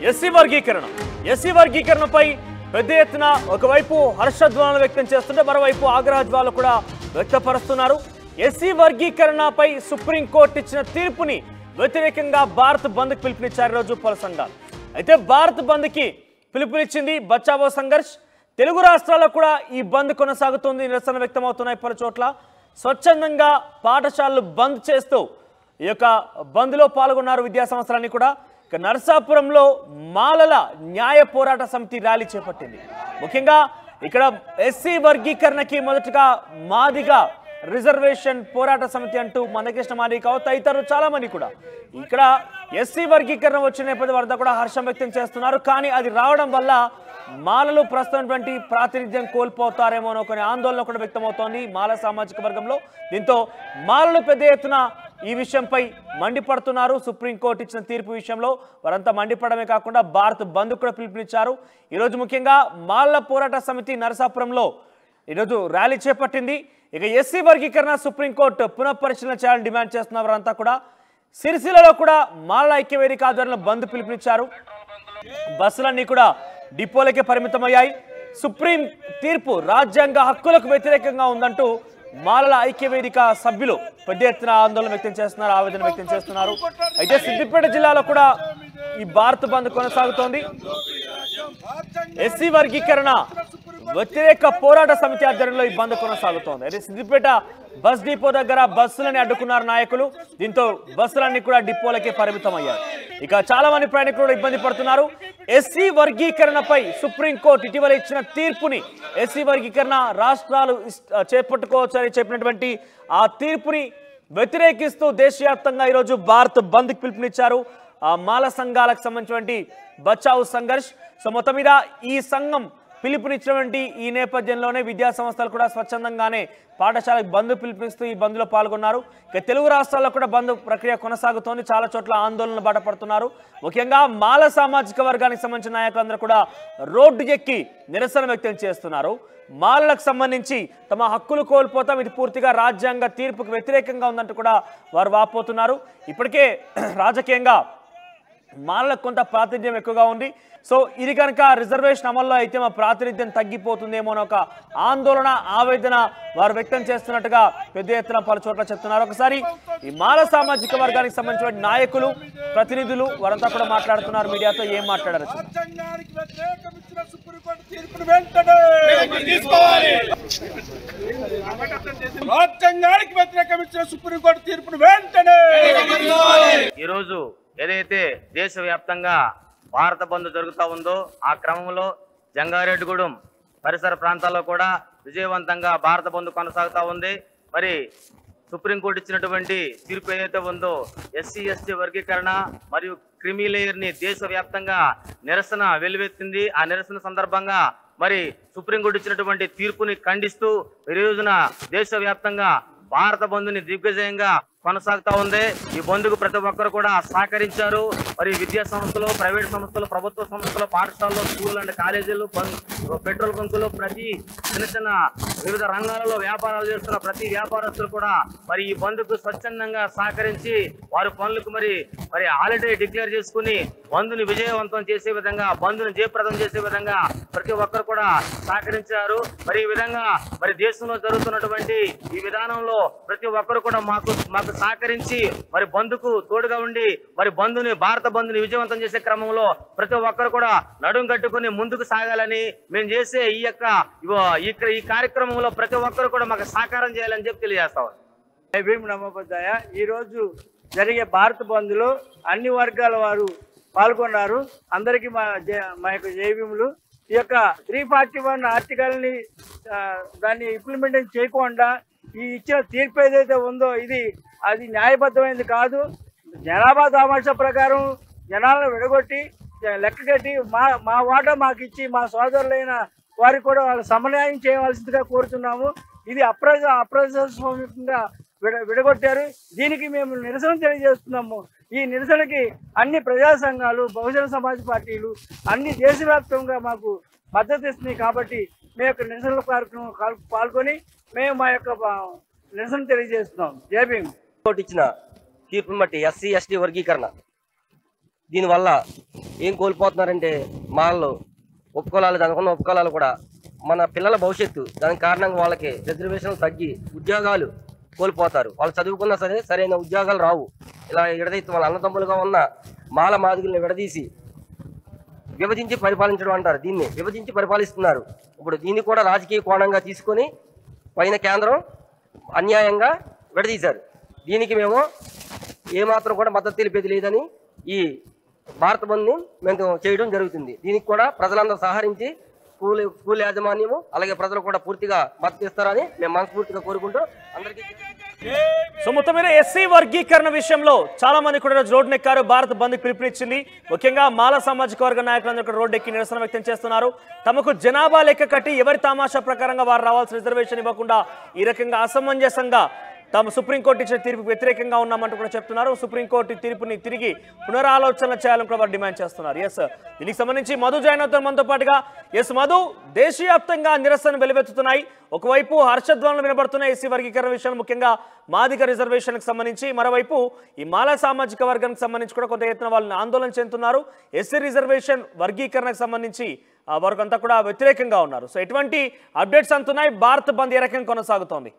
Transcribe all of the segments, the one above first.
SC వర్గీకరణ SC వర్గీకరణపై పెద్ద ఎత్తున ఒకవైపు హర్షధ్వానాలు వ్యక్తం చేస్తుంటే మరోవైపు ఆగ్రహజ్వాలు కూడా వ్యక్తపరుస్తున్నారు ఎస్సీ వర్గీకరణపై సుప్రీంకోర్టు ఇచ్చిన తీర్పుని వ్యతిరేకంగా భారత్ బంద్కు పిలుపునిచ్చారు ఈరోజు పలు సంఘాలు అయితే భారత్ బంద్కి పిలుపునిచ్చింది బచావో సంఘర్ష్ తెలుగు రాష్ట్రాల్లో కూడా ఈ బంద్ కొనసాగుతుంది నిరసన వ్యక్తమవుతున్నాయి పలు చోట్ల స్వచ్ఛందంగా పాఠశాలలు బంద్ చేస్తూ ఈ యొక్క బంద్లో పాల్గొన్నారు విద్యా సంవత్సరాన్ని కూడా ఇక నరసాపురంలో మాలల న్యాయ పోరాట సమితి ర్యాలీ చేపట్టింది ముఖ్యంగా ఇక్కడ ఎస్సీ వర్గీకరణకి మొదటగా మాదిగా రిజర్వేషన్ పోరాట సమితి అంటూ మందకృష్ణ మాది కావచ్చు తదితరులు చాలా మంది కూడా ఇక్కడ ఎస్సీ వర్గీకరణ వచ్చిన నేపథ్యం వద్ద కూడా హర్షం వ్యక్తం చేస్తున్నారు కానీ అది రావడం వల్ల మాలలు ప్రస్తుతమైనటువంటి ప్రాతినిధ్యం కోల్పోతారేమో అని కొన్ని ఆందోళన కూడా వ్యక్తమవుతోంది మాల సామాజిక వర్గంలో దీంతో మాలలు పెద్ద ఎత్తున ఈ విషయంపై మండిపడుతున్నారు సుప్రీంకోర్టు ఇచ్చిన తీర్పు విషయంలో వారంతా మండిపడమే కాకుండా భారత్ బంద్ కూడా పిలుపునిచ్చారు ఈరోజు ముఖ్యంగా మాలల పోరాట సమితి నరసాపురంలో ఈరోజు ర్యాలీ చేపట్టింది ఇక ఎస్సీ వర్గీకరణ సుప్రీంకోర్టు పునఃపరిశీలన చేయాలని డిమాండ్ చేస్తున్న వారంతా కూడా సిరిసిల్లలో కూడా మాలల ఐక్యవేదిక ఆధ్వర్యంలో బంద్ పిలుపునిచ్చారు బస్సులన్నీ కూడా డిపోలకే పరిమితమయ్యాయి సుప్రీం తీర్పు రాజ్యాంగ హక్కులకు వ్యతిరేకంగా ఉందంటూ మాలల ఐక్యవేదిక సభ్యులు పెద్ద ఎత్తున ఆందోళన వ్యక్తం చేస్తున్నారు ఆవేదన వ్యక్తం చేస్తున్నారు అయితే సిద్దిపేట జిల్లాలో కూడా ఈ భారత్ బంద్ కొనసాగుతోంది ఎస్సీ వర్గీకరణ వ్యతిరేక పోరాట సమితి ఆధ్వర్యంలో ఈ బంద్ కొనసాగుతోంది అయితే సిద్దిపేట బస్ డిపో దగ్గర బస్సులని అడ్డుకున్నారు నాయకులు దీంతో బస్సులన్నీ కూడా డిపోలకే పరిమితం అయ్యారు ఇక చాలా మంది ప్రయాణికులు కూడా ఇబ్బంది పడుతున్నారు ఎస్సీ వర్గీకరణపై సుప్రీంకోర్టు ఇటీవల ఇచ్చిన తీర్పుని ఎస్సీ వర్గీకరణ రాష్ట్రాలు ఇస్- చేపట్టుకోవచ్చని చెప్పినటువంటి ఆ తీర్పుని వ్యతిరేకిస్తూ దేశవ్యాప్తంగా ఈరోజు భారత్ బంద్కి పిలుపునిచ్చారు ఆ మాల సంఘాలకు సంబంధించినటువంటి బచావు సంఘర్ష్ సో మొత్తం మీద ఈ సంఘం పిలుపునిచ్చినటువంటి ఈ నేపథ్యంలోనే విద్యా సంస్థలు కూడా స్వచ్ఛందంగానే పాఠశాలకు బంద్ పిలుపునిస్తూ ఈ బంద్లో పాల్గొన్నారు ఇక తెలుగు రాష్ట్రాల్లో కూడా బంద్ ప్రక్రియ కొనసాగుతోంది చాలా చోట్ల ఆందోళనలు బాటపడుతున్నారు ముఖ్యంగా మాల సామాజిక వర్గానికి సంబంధించిన నాయకులందరూ కూడా రోడ్డు ఎక్కి నిరసన వ్యక్తం చేస్తున్నారు మాలలకు సంబంధించి తమ హక్కులు కోల్పోతాం ఇది పూర్తిగా రాజ్యాంగ తీర్పుకు వ్యతిరేకంగా ఉందంటూ కూడా వారు వాపోతున్నారు ఇప్పటికే రాజకీయంగా మాలలకు కొంత ప్రాతినిధ్యం ఎక్కువగా ఉంది సో ఇది కనుక రిజర్వేషన్ అమల్లో అయితే మా ప్రాతినిధ్యం తగ్గిపోతుందేమో అని ఒక ఆందోళన ఆవేదన వారు వ్యక్తం చేస్తున్నట్టుగా పెద్ద ఎత్తున పలు చోట్ల చెప్తున్నారు ఒకసారి ఈ మాల సామాజిక వర్గానికి సంబంధించిన నాయకులు ప్రతినిధులు వారంతా కూడా మాట్లాడుతున్నారు మీడియాతో ఏం మాట్లాడారు చూద్దాం. రాజ్యాంగానికి వ్యతిరేకం ఇచ్చిన సుప్రీంకోర్టు తీర్పును వెంటనే తీసుకోవాలి రాజ్యాంగానికి వ్యతిరేకం ఇచ్చిన సుప్రీంకోర్టు తీర్పును వెంటనే ఈరోజు ఏదైతే దేశవ్యాప్తంగా భారత బంద్ జరుగుతూ ఉందో ఆ క్రమంలో జంగారెడ్డిగూడెం పరిసర ప్రాంతాల్లో కూడా విజయవంతంగా భారత బంద్ కొనసాగుతూ ఉంది మరి సుప్రీంకోర్టు ఇచ్చినటువంటి తీర్పు ఏదైతే ఉందో ఎస్సీ ఎస్టీ వర్గీకరణ మరియు క్రిమి లేయర్ ని దేశవ్యాప్తంగా నిరసన వెలువెత్తింది ఆ నిరసన సందర్భంగా మరి సుప్రీంకోర్టు ఇచ్చినటువంటి తీర్పుని ఖండిస్తూ ఈ రోజున దేశవ్యాప్తంగా భారత బంధుని దిగ్విజయంగా కొనసాగుతా ఉంది ఈ బంధుకు ప్రతి ఒక్కరు కూడా సహకరించారు మరి విద్యా సంస్థలు ప్రైవేట్ సంస్థలు ప్రభుత్వ సంస్థలు పాఠశాలలు స్కూల్ అండ్ కాలేజీలు బం- పెట్రోల్ బంకులు ప్రతి చిన్న చిన్న వివిధ రంగాలలో వ్యాపారాలు చేస్తున్న ప్రతి వ్యాపారస్తులు కూడా మరి ఈ బంధుకు స్వచ్ఛందంగా సహకరించి వారి పనులకు మరి మరి హాలిడే డిక్లేర్ చేసుకుని బంధుని విజయవంతం చేసే విధంగా బంధుని జయప్రదం చేసే విధంగా ప్రతి ఒక్కరు కూడా సహకరించారు మరి ఈ విధంగా మరి దేశంలో జరుగుతున్నటువంటి ఈ విధానంలో ప్రతి ఒక్కరు కూడా మాకు మాకు సహకరించి మరి బంధుకు తోడుగా ఉండి మరి బంధుని భారత బంధుని విజయవంతం చేసే క్రమంలో ప్రతి ఒక్కరు కూడా నడుం కట్టుకుని ముందుకు సాగాలని మేము చేసే ఈ యొక్క ఇగో ఇక్కడ ఈ కార్యక్రమంలో ప్రతి ఒక్కరు కూడా మాకు సహకారం చేయాలని చెప్పి తెలియజేస్తాం భీమ్ నమ్మబద్దాయ ఈ రోజు జరిగే భారత బంద్లో అన్ని వర్గాల వారు పాల్గొన్నారు అందరికీ మా జయ- మా యొక్క జయభీములు ఈ యొక్క త్రీ ఫార్టీ వన్ ఆర్టికల్ని ఆ, దాన్ని ఇంప్లిమెంటేషన్ చేయకుండా ఈ ఇచ్చిన తీర్పు ఏదైతే ఉందో ఇది అది న్యాయబద్ధమైనది కాదు జనాభా దామాష ప్రకారం జనాలను విడగొట్టి లెక్క కట్టి మా మా వాటా మాకు ఇచ్చి మా సోదరులైన వారికి కూడా వాళ్ళు సమన్యాయం చేయవలసిందిగా కోరుతున్నాము ఇది అప్రజ అప్రజాస్వామికంగా విడ విడగొట్టారు దీనికి మేము నిరసన తెలియజేస్తున్నాము ఈ నిరసనకి అన్ని ప్రజా సంఘాలు బహుజన సమాజ్ పార్టీలు అన్ని దేశవ్యాప్తంగా మాకు మద్దతు ఇస్తున్నాయి కాబట్టి మేము యొక్క నిరసన కార్యక్రమం కాల్- పాల్గొని మేము మా యొక్క ఆ, నిరసన తెలియజేస్తున్నాం జై భీమ్ కోర్టు ఇచ్చిన తీర్పును బట్టి ఎస్సీ ఎస్టీ వర్గీకరణ దీనివల్ల ఏం కోల్పోతున్నారంటే మాల్లో ఉపకులాలు దానికున్న ఉపకులాలు కూడా మన పిల్లల భవిష్యత్తు దానికి కారణంగా వాళ్ళకి రిజర్వేషన్లు తగ్గి ఉద్యోగాలు కోల్పోతారు వాళ్ళు చదువుకున్నా సరే సరైన ఉద్యోగాలు రావు ఇలా విడదీసి వాళ్ళ అన్నదమ్ములుగా ఉన్న మాల మాదిగుల్ని విడదీసి విభజించి పరిపాలించడం అంటారు దీన్ని విభజించి పరిపాలిస్తున్నారు ఇప్పుడు దీన్ని కూడా రాజకీయ కోణంగా తీసుకొని పైన కేంద్రం అన్యాయంగా విడదీశారు దీనికి మేము ఏమాత్రం కూడా మద్దతు తెలిపేది లేదని ఈ భారత బంద్ని మేము చేయడం జరుగుతుంది దీనికి కూడా ప్రజలందరూ సహకరించి స్కూల్ స్కూల్ యాజమాన్యము అలాగే ప్రజలు కూడా పూర్తిగా మద్దతు ఇస్తారని మేము మనస్ఫూర్తిగా కోరుకుంటూ అందరికీ సో మొత్తం మీద ఎస్సీ వర్గీకరణ విషయంలో చాలా మంది కూడా ఈరోజు రోడ్డెక్కారు భారత్ బంద్ పిలుపునిచ్చింది ముఖ్యంగా మాల సామాజిక వర్గ నాయకులందరూ కూడా రోడ్డెక్కి నిరసన వ్యక్తం చేస్తున్నారు తమకు జనాభా లెక్క కట్టి ఎవరి తమాషా ప్రకారంగా వారు రావాల్సిన రిజర్వేషన్ ఇవ్వకుండా ఈ రకంగా అసమంజసంగా తాము సుప్రీంకోర్టు ఇచ్చిన తీర్పుకు వ్యతిరేకంగా ఉన్నామంటూ కూడా చెప్తున్నారు సుప్రీంకోర్టు తీర్పుని తిరిగి పునరాలోచన చేయాలని కూడా వారు డిమాండ్ చేస్తున్నారు ఎస్ దీనికి సంబంధించి మధు జాయిన్ అవుతారు మనతో పాటుగా ఎస్ మధు దేశవ్యాప్తంగా నిరసన వెలువెత్తుతున్నాయి ఒకవైపు హర్షధ్వానాలు వినబడుతున్నాయి ఎస్సీ వర్గీకరణ విషయాలు ముఖ్యంగా మాదిగ రిజర్వేషన్కి సంబంధించి మరోవైపు ఈ మాల సామాజిక వర్గానికి సంబంధించి కూడా కొంత ఎత్తున వాళ్ళని ఆందోళన చెందుతున్నారు ఎస్సీ రిజర్వేషన్ వర్గీకరణకు సంబంధించి ఆ, వారికంతా కూడా వ్యతిరేకంగా ఉన్నారు సో ఎటువంటి అప్డేట్స్ అంతున్నాయి భారత్ బంద్ ఏ రకంగా కొనసాగుతోంది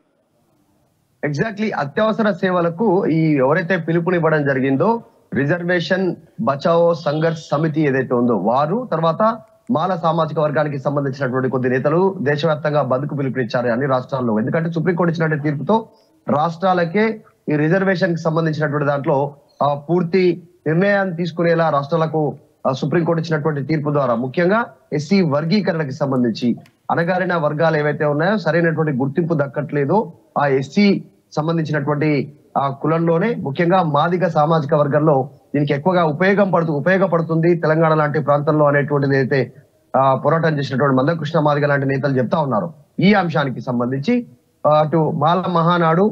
ఎగ్జాక్ట్లీ అత్యవసర సేవలకు ఈ ఎవరైతే పిలుపునివ్వడం జరిగిందో రిజర్వేషన్ బచావో సంఘర్ష్ సమితి ఏదైతే ఉందో వారు తర్వాత మాల సామాజిక వర్గానికి సంబంధించినటువంటి కొద్ది నేతలు దేశవ్యాప్తంగా బంద్కు పిలుపునిచ్చారు అన్ని రాష్ట్రాల్లో ఎందుకంటే సుప్రీంకోర్టు ఇచ్చినటువంటి తీర్పుతో రాష్ట్రాలకే ఈ రిజర్వేషన్ కి సంబంధించినటువంటి దాంట్లో ఆ, పూర్తి నిర్ణయాన్ని తీసుకునేలా రాష్ట్రాలకు ఆ, సుప్రీంకోర్టు ఇచ్చినటువంటి తీర్పు ద్వారా ముఖ్యంగా ఎస్సీ వర్గీకరణకి సంబంధించి అణగారిన వర్గాలు ఏవైతే ఉన్నాయో సరైనటువంటి గుర్తింపు దక్కట్లేదో ఆ ఎస్సీ సంబంధించినటువంటి ఆ కులంలోనే ముఖ్యంగా మాదిగ సామాజిక వర్గంలో దీనికి ఎక్కువగా ఉపయోగం పడుతూ ఉపయోగపడుతుంది తెలంగాణ లాంటి ప్రాంతంలో అనేటువంటిది అయితే ఆ, పోరాటం చేసినటువంటి మందకృష్ణ మాదిగ లాంటి నేతలు చెప్తా ఉన్నారు ఈ అంశానికి సంబంధించి ఆ, అటు మాల మహానాడు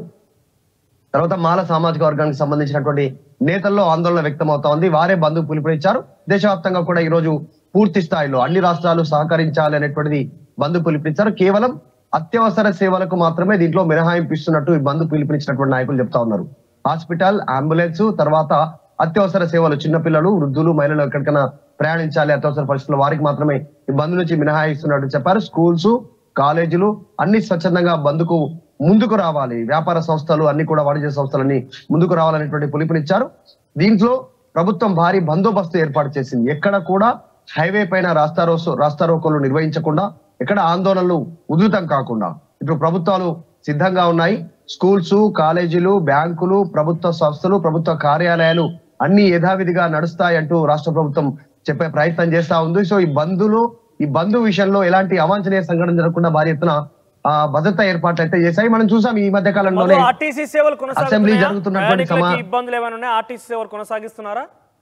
తర్వాత మాల సామాజిక వర్గానికి సంబంధించినటువంటి నేతల్లో ఆందోళన వ్యక్తం అవుతా ఉంది వారే బంధువు పిలుపునిచ్చారు దేశవ్యాప్తంగా కూడా ఈ రోజు పూర్తి స్థాయిలో అన్ని రాష్ట్రాలు సహకరించాలి అనేటువంటిది బంధు పిలుపునిచ్చారు కేవలం అత్యవసర సేవలకు మాత్రమే దీంట్లో మినహాయింపు ఇస్తున్నట్టు ఈ బంధు పిలుపునిచ్చినటువంటి నాయకులు చెప్తా ఉన్నారు హాస్పిటల్ అంబులెన్స్ తర్వాత అత్యవసర సేవలు చిన్నపిల్లలు వృద్ధులు మహిళలు ఎక్కడికైనా ప్రయాణించాలి అత్యవసర పరిస్థితుల్లో వారికి మాత్రమే ఈ బంద్ నుంచి మినహాయిస్తున్నట్టు చెప్పారు స్కూల్స్ కాలేజీలు అన్ని స్వచ్ఛందంగా బంద్కు ముందుకు రావాలి వ్యాపార సంస్థలు అన్ని కూడా వాణిజ్య సంస్థలన్నీ ముందుకు రావాలనేటువంటి పిలుపునిచ్చారు దీంట్లో ప్రభుత్వం భారీ బందోబస్తు ఏర్పాటు చేసింది ఎక్కడ కూడా హైవే పైన రాస్తారోసు రాస్తారోకోలు నిర్వహించకుండా ఎక్కడ ఆందోళనలు ఉధృతం కాకుండా ఇప్పుడు ప్రభుత్వాలు సిద్ధంగా ఉన్నాయి స్కూల్స్ కాలేజీలు బ్యాంకులు ప్రభుత్వ సంస్థలు ప్రభుత్వ కార్యాలయాలు అన్ని యథావిధిగా నడుస్తాయి అంటూ రాష్ట్ర ప్రభుత్వం చెప్పే ప్రయత్నం చేస్తా ఉంది సో ఈ బంధులు ఈ బంధు విషయంలో ఎలాంటి అవాంఛనీయ సంఘటన జరగకుండా భారీ ఎత్తున ఆ, భద్రతా ఏర్పాట్లు అయితే చేశాయి మనం చూసాం ఈ మధ్య కాలంలోనే ఆర్టీసీ సేవలు అసెంబ్లీ కొనసాగుతున్నాయా? జరుగుతున్నటువంటి ప్రయాణికులకి సమా- ఇబ్బందులు ఏమైనా ఉన్నాయా ఆర్టీసీ సేవలు కొనసాగిస్తున్నారా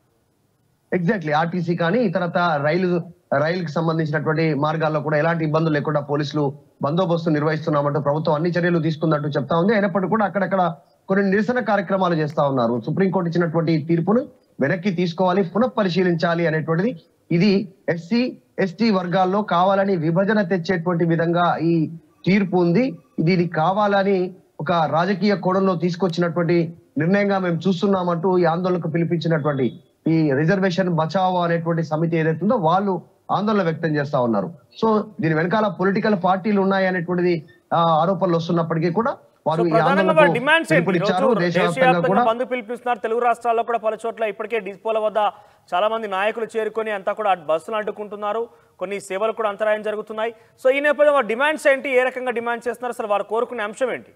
ఎగ్జాక్ట్లీ ఆర్టీసీ కానీ ఇతరత రైలు రైలుకి సంబంధించినటువంటి మార్గాల్లో కూడా ఎలాంటి ఇబ్బందులు లేకుండా పోలీసులు బందోబస్తు నిర్వహిస్తున్నామంటూ ప్రభుత్వం అన్ని చర్యలు తీసుకున్నట్టు చెప్తా ఉంది అయినప్పటికీ కూడా అక్కడక్కడ కొన్ని నిరసన కార్యక్రమాలు చేస్తా ఉన్నారు సుప్రీంకోర్టు ఇచ్చినటువంటి ఈ తీర్పును వెనక్కి తీసుకోవాలి పునఃపరిశీలించాలి అనేటువంటిది ఇది ఎస్సీ ఎస్టీ వర్గాల్లో కావాలని విభజన తెచ్చేటువంటి విధంగా ఈ తీర్పు ఉంది ఇది కావాలని ఒక రాజకీయ కోణంలో తీసుకొచ్చినటువంటి నిర్ణయంగా మేము చూస్తున్నామంటూ ఈ ఆందోళనకు పిలిపించినటువంటి ఈ రిజర్వేషన్ బచావో అనేటువంటి సమితి ఏదైతే ఉందో వాళ్ళు ఆందోళన వ్యక్తం చేస్తా ఉన్నారు సో దీని వెనకాల పొలిటికల్ పార్టీలు ఉన్నాయి అనేటువంటిది ఆ, ఆరోపణలు వస్తున్నప్పటికీ కూడా వారు సో ఈ ప్రధానంగా ఆందోళనకు వారి డిమాండ్స్ ఏంటి? పిలుపునిచ్చారు ఈరోజు దేశవ్యాప్తంగా దేశవ్యాప్తంగా కూడా బంద్ పిలిపిస్తున్నారు తెలుగు రాష్ట్రాల్లో కూడా పలు చోట్ల ఇప్పటికే డిస్పోల వద్ద చాలా మంది నాయకులు చేరుకొని అంతా కూడా అటు బస్సులు అడ్డుకుంటున్నారు కొన్ని సేవలు కూడా అంతరాయం జరుగుతున్నాయి సో ఈ నేపథ్యంలో వారి డిమాండ్స్ ఏంటి ఏ రకంగా డిమాండ్ చేస్తున్నారు అసలు వారు కోరుకునే అంశం ఏంటి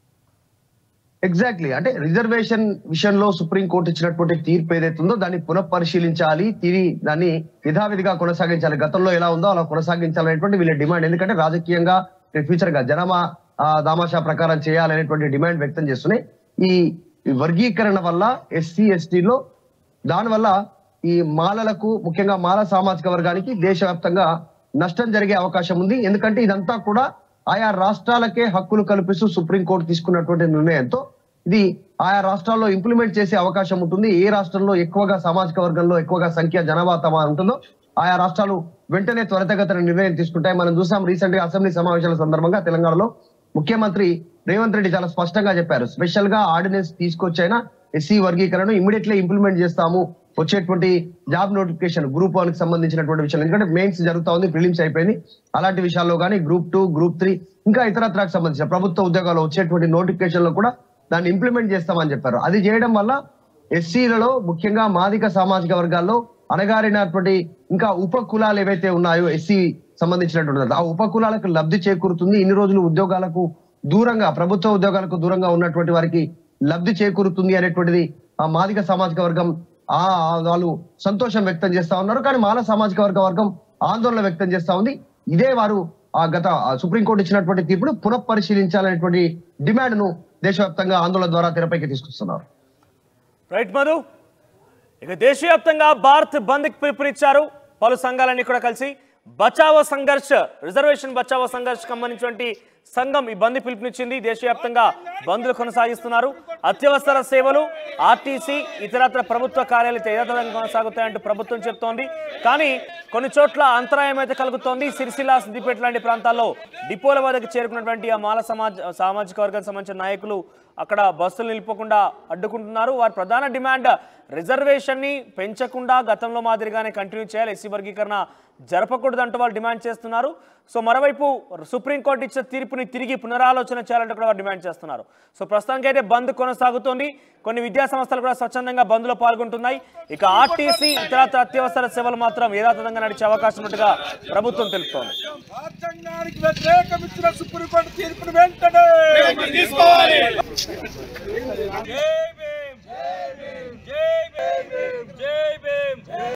ఎగ్జాక్ట్లీ అంటే రిజర్వేషన్ విషయంలో సుప్రీం కోర్టు ఇచ్చినటువంటి తీర్పు ఏదైతే ఉందో దాన్ని పునఃపరిశీలించాలి తిరిగి దాన్ని యథావిధిగా కొనసాగించాలి గతంలో ఎలా ఉందో అలా కొనసాగించాలనేటువంటి వీళ్ళ డిమాండ్ ఎందుకంటే రాజకీయంగా ఫ్యూచర్ గా జనమా ఆ, దామాషా ప్రకారం చేయాలనేటువంటి డిమాండ్ వ్యక్తం చేస్తున్నాయి ఈ ఈ వర్గీకరణ వల్ల ఎస్సీ ఎస్టీలో దానివల్ల ఈ మాలలకు ముఖ్యంగా మాల సామాజిక వర్గానికి దేశవ్యాప్తంగా నష్టం జరిగే అవకాశం ఉంది ఎందుకంటే ఇదంతా కూడా ఆయా రాష్ట్రాలకే హక్కులు కల్పిస్తూ సుప్రీంకోర్టు తీసుకున్నటువంటి నిర్ణయంతో ఇది ఆయా రాష్ట్రాల్లో ఇంప్లిమెంట్ చేసే అవకాశం ఉంటుంది ఏ రాష్ట్రంలో ఎక్కువగా సామాజిక వర్గంలో ఎక్కువగా సంఖ్య జనాభా తమ ఉంటుందో ఆయా రాష్ట్రాలు వెంటనే త్వరితగతిన నిర్ణయం తీసుకుంటాయి మనం చూసాం రీసెంట్ గా అసెంబ్లీ సమావేశాల సందర్భంగా తెలంగాణలో ముఖ్యమంత్రి రేవంత్ రెడ్డి చాలా స్పష్టంగా చెప్పారు స్పెషల్ గా ఆర్డినెన్స్ తీసుకొచ్చైనా ఎస్సీ వర్గీకరణ ఇమీడియట్లీ ఇంప్లిమెంట్ చేస్తాము వచ్చేటువంటి జాబ్ నోటిఫికేషన్ గ్రూప్ వన్ కి సంబంధించినటువంటి విషయాలు ఎందుకంటే మెయిన్స్ జరుగుతా ఉంది ప్రిలిమ్స్ అయిపోయింది అలాంటి విషయాల్లో కానీ గ్రూప్ టూ గ్రూప్ త్రీ ఇంకా ఇతరత్రకు సంబంధించిన ప్రభుత్వ ఉద్యోగాలు వచ్చేటువంటి నోటిఫికేషన్ లో కూడా దాన్ని ఇంప్లిమెంట్ చేస్తామని చెప్పారు అది చేయడం వల్ల ఎస్సీలలో ముఖ్యంగా మాదిక సామాజిక వర్గాల్లో అణగారినటువంటి ఇంకా ఉప కులాలు ఏవైతే ఉన్నాయో ఎస్సీ సంబంధించినటువంటి ఆ ఉప కులాలకు లబ్ధి చేకూరుతుంది ఇన్ని రోజులు ఉద్యోగాలకు దూరంగా ప్రభుత్వ ఉద్యోగాలకు దూరంగా ఉన్నటువంటి వారికి లబ్ధి చేకూరుతుంది అనేటువంటిది ఆ మాదిక సామాజిక వర్గం ఆ ఆ వాళ్ళు సంతోషం వ్యక్తం చేస్తా ఉన్నారు కానీ మాల సామాజిక వర్గ వర్గం ఆందోళన వ్యక్తం చేస్తా ఉంది ఇదే వారు ఆ గత ఆ సుప్రీంకోర్టు ఇచ్చినటువంటి తీర్పును పునఃపరిశీలించాలనేటువంటి డిమాండ్ ను దేశవ్యాప్తంగా ఆందోళన ద్వారా తెరపైకి తీసుకొస్తున్నారు రైట్ మధు ఇక దేశవ్యాప్తంగా భారత్ బంద్కి పిలుపునిచ్చారు పలు సంఘాలన్నీ కూడా కలిసి బచావో సంఘర్ష్ రిజర్వేషన్ బచావో సంఘర్ష్ సంబంధించినటువంటి సంఘం ఈ బంద్ పిలుపునిచ్చింది దేశవ్యాప్తంగా బంద్లు కొనసాగిస్తున్నారు అత్యవసర సేవలు ఆర్టీసీ ఇతరత్ర ప్రభుత్వ కార్యాలయాలు యథాతథంగా కొనసాగుతాయంటూ ప్రభుత్వం చెప్తోంది కానీ కొన్ని చోట్ల అంతరాయం అయితే కలుగుతోంది సిరిసిల్ల సిద్దిపేట లాంటి ప్రాంతాల్లో డిపోల వద్దకు చేరుకున్నటువంటి ఆ మాల సమాజ్ సామాజిక వర్గానికి సంబంధించిన నాయకులు అక్కడ బస్సులు నిలిపకుండా అడ్డుకుంటున్నారు వారి ప్రధాన డిమాండ్ రిజర్వేషన్ని పెంచకుండా గతంలో మాదిరిగానే కంటిన్యూ చేయాలి ఎస్సీ వర్గీకరణ జరపకూడదంటూ వాళ్ళు డిమాండ్ చేస్తున్నారు సో మరోవైపు సుప్రీంకోర్టు ఇచ్చిన తీర్పుని తిరిగి పునరాలోచన చేయాలంటూ కూడా వారు డిమాండ్ చేస్తున్నారు సో ప్రస్తుతానికి అయితే బంద్ కొనసాగుతోంది కొన్ని విద్యా సంస్థలు కూడా స్వచ్ఛందంగా బంద్లో పాల్గొంటున్నాయి ఇక ఆర్టీసీ ఇతరత్ర అత్యవసర సేవలు మాత్రం యథాతథంగా నడిచే అవకాశం ఉన్నట్టుగా ప్రభుత్వం తెలుపుతోంది రాజ్యాంగానికి వ్యతిరేకం ఇచ్చిన సుప్రీంకోర్టు తీర్పును వెంటనే తీసుకోవాలి జై భీమ్ జై భీమ్ జై భీమ్ జై భీమ్